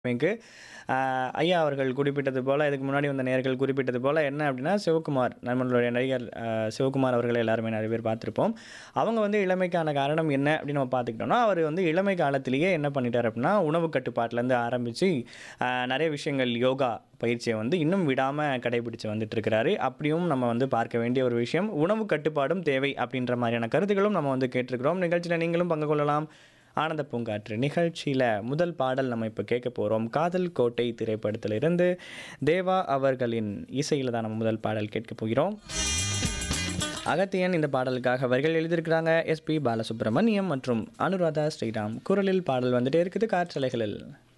மிகு ஐயா அவர்கள் குறிப்பிட்டது போல இதுக்கு முன்னாடி வந்த நேயர்கள் குறிப்பிட்டது போல என்ன அப்படின்னா சிவகுமார் நம்மளுடைய நடிகர் அ, சிவகுமார் அவர்களை எல்லாருமே நிறைய பேர் பார்த்துருப்போம் அவங்க வந்து இளமைக்கான காரணம் என்ன அப்படின்னு நம்ம பார்த்துக்கிட்டோம்னா அவர் வந்து இளமை காலத்திலேயே என்ன பண்ணிட்டார் அப்படின்னா உணவு கட்டுப்பாட்டிலேருந்து ஆரம்பித்து நிறைய விஷயங்கள் யோகா பயிற்சியை வந்து இன்னும் விடாமல் கடைபிடிச்சு வந்துட்டு இருக்கிறாரு அப்படியும் நம்ம வந்து பார்க்க வேண்டிய ஒரு விஷயம் உணவு கட்டுப்பாடும் தேவை அப்படின்ற மாதிரியான கருத்துக்களும் நம்ம வந்து கேட்டிருக்கிறோம் நிகழ்ச்சியில் நீங்களும் பங்கு கொள்ளலாம் ஆனந்த பூங்காற்று நிகழ்ச்சியில் முதல் பாடல் நம்ம இப்போ கேட்க போகிறோம் காதல் கோட்டை திரைப்படத்திலிருந்து தேவா அவர்களின் இசையில் தான் நம்ம முதல் பாடல் கேட்க போகிறோம் அகத்தியன் இந்த பாடலுக்காக வரிகள் எழுதியிருக்கிறாங்க எஸ்பி பாலசுப்ரமணியம் மற்றும் அனுராதா ஸ்ரீராம் குரலில் பாடல் வந்துட்டே இருக்குது காற்றலைகளில்